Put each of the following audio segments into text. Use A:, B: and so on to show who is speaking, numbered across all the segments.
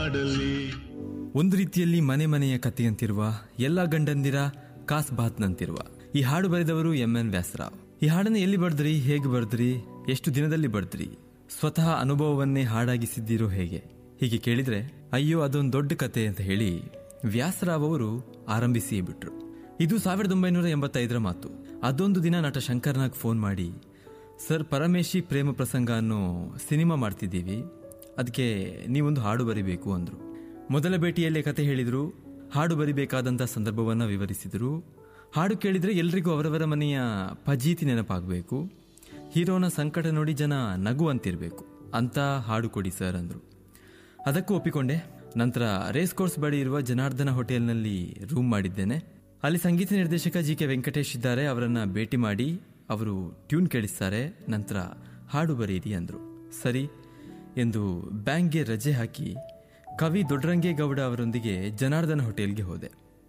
A: ಒಂದು ರೀತಿಯಲ್ಲಿ ಮನೆ ಮನೆಯ ಕಥೆಯಂತಿರುವ ಎಲ್ಲ ಗಂಡಂದಿರ ಕಾಸ್ ಬಾತ್ನಂತಿರುವ ಈ ಹಾಡು ಬರೆದವರು ಎಂ ಎನ್ ವ್ಯಾಸರಾವ್ ಈ ಹಾಡನ್ನು ಎಲ್ಲಿ ಬರೆದ್ರಿ ಹೇಗೆ ಬರೆದ್ರಿ ಎಷ್ಟು ದಿನದಲ್ಲಿ ಬರೆದ್ರಿ ಸ್ವತಃ ಅನುಭವವನ್ನೇ ಹಾಡಾಗಿಸಿದ್ದೀರೋ ಹೇಗೆ ಹೀಗೆ ಕೇಳಿದ್ರೆ ಅಯ್ಯೋ ಅದೊಂದು ದೊಡ್ಡ ಕತೆ ಅಂತ ಹೇಳಿ ವ್ಯಾಸರಾವ್ ಅವರು ಆರಂಭಿಸಿಯೇ ಬಿಟ್ರು ಇದು ಸಾವಿರದ ಒಂಬೈನೂರ ಎಂಬತ್ತೈದರ ಮಾತು ಅದೊಂದು ದಿನ ನಟ ಶಂಕರ್ನಾಗ್ ಫೋನ್ ಮಾಡಿ ಸರ್ ಪರಮೇಶಿ ಪ್ರೇಮ ಪ್ರಸಂಗ ಅನ್ನೋ ಸಿನಿಮಾ ಮಾಡ್ತಿದ್ದೀವಿ ಅದಕ್ಕೆ ನೀವೊಂದು ಹಾಡು ಬರಿಬೇಕು ಅಂದ್ರು ಮೊದಲ ಭೇಟಿಯಲ್ಲೇ ಕತೆ ಹೇಳಿದ್ರು ಹಾಡು ಬರಿಬೇಕಾದಂಥ ಸಂದರ್ಭವನ್ನು ವಿವರಿಸಿದರು ಹಾಡು ಕೇಳಿದ್ರೆ ಎಲ್ರಿಗೂ ಅವರವರ ಮನೆಯ ಫಜೀತಿ ನೆನಪಾಗಬೇಕು ಹೀರೋನ ಸಂಕಟ ನೋಡಿ ಜನ ನಗು ಅಂತಿರ್ಬೇಕು ಅಂತ ಹಾಡು ಕೊಡಿ ಸರ್ ಅಂದ್ರು ಅದಕ್ಕೂ ಒಪ್ಪಿಕೊಂಡೆ ನಂತರ ರೇಸ್ ಕೋರ್ಸ್ ಬಳಿ ಇರುವ ಜನಾರ್ದನ ಹೋಟೆಲ್ನಲ್ಲಿ ರೂಮ್ ಮಾಡಿದ್ದೇನೆ ಅಲ್ಲಿ ಸಂಗೀತ ನಿರ್ದೇಶಕ ಜಿ ಕೆ ವೆಂಕಟೇಶ್ ಇದ್ದಾರೆ ಅವರನ್ನ ಭೇಟಿ ಮಾಡಿ ಅವರು ಟ್ಯೂನ್ ಕೇಳಿಸ್ತಾರೆ ನಂತರ ಹಾಡು ಬರೆಯಿರಿ ಅಂದ್ರು ಸರಿ ಎಂದು ಬ್ಯಾಂಕ್ಗೆ ರಜೆ ಹಾಕಿ ಕವಿ ದೊಡ್ಡರಂಗೇಗೌಡ ಅವರೊಂದಿಗೆ ಜನಾರ್ದನ ಹೋಟೆಲ್ಗೆ ಹೋದೆ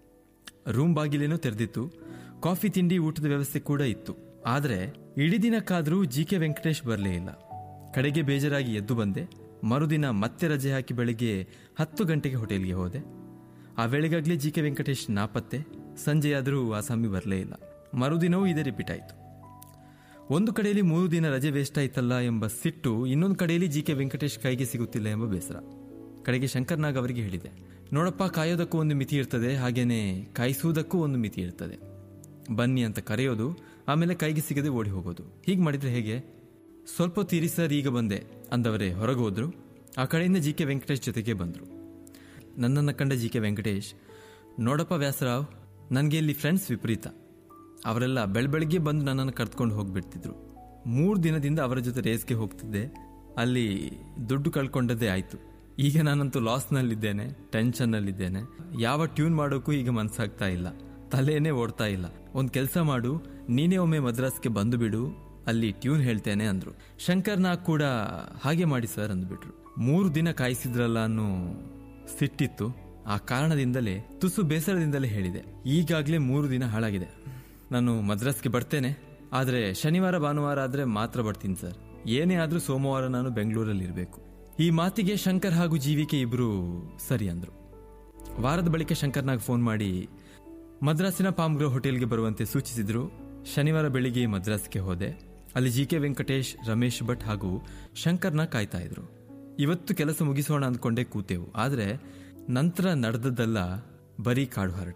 A: ರೂಮ್ ಬಾಗಿಲೇನೋ ತೆರೆದಿತ್ತು ಕಾಫಿ ತಿಂಡಿ ಊಟದ ವ್ಯವಸ್ಥೆ ಕೂಡ ಇತ್ತು ಆದರೆ ಇಡೀ ದಿನಕ್ಕಾದರೂ ಜಿ ಕೆ ವೆಂಕಟೇಶ್ ಬರಲೇ ಇಲ್ಲ ಕಡೆಗೆ ಬೇಜಾರಾಗಿ ಎದ್ದು ಬಂದೆ ಮರುದಿನ ಮತ್ತೆ ರಜೆ ಹಾಕಿ ಬೆಳಿಗ್ಗೆ ಹತ್ತು ಗಂಟೆಗೆ ಹೋಟೆಲ್ಗೆ ಹೋದೆ ಆ ವೇಳೆಗಾಗಲೇ ಜಿ ಕೆ ವೆಂಕಟೇಶ್ ನಾಪತ್ತೆ ಸಂಜೆಯಾದರೂ ಆಸಾಮಿ ಬರಲೇ ಇಲ್ಲ ಮರುದಿನವೂ ಇದೇ ರಿಪೀಟ್ ಆಯಿತು ಒಂದು ಕಡೆಯಲ್ಲಿ ಮೂರು ದಿನ ರಜೆ ವೇಸ್ಟ್ ಆಯ್ತಲ್ಲ ಎಂಬ ಸಿಟ್ಟು ಇನ್ನೊಂದು ಕಡೆಯಲ್ಲಿ ಜಿ ಕೆ ವೆಂಕಟೇಶ್ ಕೈಗೆ ಸಿಗುತ್ತಿಲ್ಲ ಎಂಬ ಬೇಸರ ಕಡೆಗೆ ಶಂಕರ್ನಾಗ್ ಅವರಿಗೆ ಹೇಳಿದೆ ನೋಡಪ್ಪ ಕಾಯೋದಕ್ಕೂ ಒಂದು ಮಿತಿ ಇರ್ತದೆ ಹಾಗೇನೆ ಕಾಯಿಸುವುದಕ್ಕೂ ಒಂದು ಮಿತಿ ಇರ್ತದೆ ಬನ್ನಿ ಅಂತ ಕರೆಯೋದು ಆಮೇಲೆ ಕೈಗೆ ಸಿಗದೆ ಓಡಿ ಹೋಗೋದು ಹೀಗೆ ಮಾಡಿದ್ರೆ ಹೇಗೆ ಸ್ವಲ್ಪ ತೀರಿ ಸರ್ ಈಗ ಬಂದೆ ಅಂದವರೇ ಹೊರಗೆ ಹೋದ್ರು ಆ ಕಡೆಯಿಂದ ಜಿ ಕೆ ವೆಂಕಟೇಶ್ ಜೊತೆಗೆ ಬಂದರು ನನ್ನನ್ನು ಕಂಡ ಜಿ ಕೆ ವೆಂಕಟೇಶ್ ನೋಡಪ್ಪ ವ್ಯಾಸರಾವ್ ನನಗೆ ಇಲ್ಲಿ ಫ್ರೆಂಡ್ಸ್ ವಿಪರೀತ ಅವರೆಲ್ಲ ಬೆಳಬೆಳಗ್ಗೆ ಬಂದು ನನ್ನನ್ನು ಕರ್ತ್ಕೊಂಡು ಹೋಗ್ಬಿಡ್ತಿದ್ರು ಮೂರು ದಿನದಿಂದ ಅವರ ಜೊತೆ ರೇಸ್ಗೆ ಹೋಗ್ತಿದ್ದೆ ಅಲ್ಲಿ ದುಡ್ಡು ಕಳ್ಕೊಂಡದ್ದೇ ಆಯ್ತು ಈಗ ನಾನಂತೂ ಲಾಸ್ನಲ್ಲಿದ್ದೇನೆ ಟೆನ್ಷನ್ನಲ್ಲಿದ್ದೇನೆ ಯಾವ ಟ್ಯೂನ್ ಮಾಡೋಕ್ಕೂ ಈಗ ಮನ್ಸಾಗ್ತಾ ಇಲ್ಲ ತಲೆನೇ ಓಡ್ತಾ ಇಲ್ಲ ಒಂದು ಕೆಲಸ ಮಾಡು ನೀನೇ ಒಮ್ಮೆ ಮದ್ರಾಸ್ಗೆ ಬಂದು ಬಿಡು ಅಲ್ಲಿ ಟ್ಯೂನ್ ಹೇಳ್ತೇನೆ ಅಂದ್ರು ಶಂಕರ್ ನಾಗ್ ಕೂಡ ಹಾಗೆ ಮಾಡಿ ಸರ್ ಅಂದ್ಬಿಟ್ರು ಮೂರು ದಿನ ಕಾಯಿಸಿದ್ರಲ್ಲ ಅನ್ನೋ ಸಿಟ್ಟಿತ್ತು ಆ ಕಾರಣದಿಂದಲೇ ತುಸು ಬೇಸರದಿಂದಲೇ ಹೇಳಿದೆ ಈಗಾಗಲೇ ಮೂರು ದಿನ ಹಾಳಾಗಿದೆ ನಾನು ಮದ್ರಾಸ್ಗೆ ಬರ್ತೇನೆ ಆದರೆ ಶನಿವಾರ ಭಾನುವಾರ ಆದ್ರೆ ಮಾತ್ರ ಬರ್ತೀನಿ ಸರ್ ಏನೇ ಆದ್ರೂ ಸೋಮವಾರ ನಾನು ಬೆಂಗಳೂರಲ್ಲಿ ಇರಬೇಕು ಈ ಮಾತಿಗೆ ಶಂಕರ್ ಹಾಗೂ ಜೀವಿಕೆ ಇಬ್ರು ಸರಿ ಅಂದ್ರು ವಾರದ ಬಳಿಕ ಶಂಕರ್ನಾಗ್ ಫೋನ್ ಮಾಡಿ ಮದ್ರಾಸಿನ ಪಾಮ್ಗ್ರೋ ಹೋಟೆಲ್ಗೆ ಬರುವಂತೆ ಸೂಚಿಸಿದ್ರು ಶನಿವಾರ ಬೆಳಿಗ್ಗೆ ಮದ್ರಾಸ್ಗೆ ಹೋದೆ ಅಲ್ಲಿ ಜಿ ಕೆ ವೆಂಕಟೇಶ್ ರಮೇಶ್ ಭಟ್ ಹಾಗೂ ಶಂಕರ್ನ ಕಾಯ್ತಾ ಇದ್ರು ಇವತ್ತು ಕೆಲಸ ಮುಗಿಸೋಣ ಅಂದ್ಕೊಂಡೇ ಕೂತೆವು ಆದರೆ ನಂತರ ನಡೆದದ್ದಲ್ಲ ಬರೀ ಕಾಡು ಹರಟೆ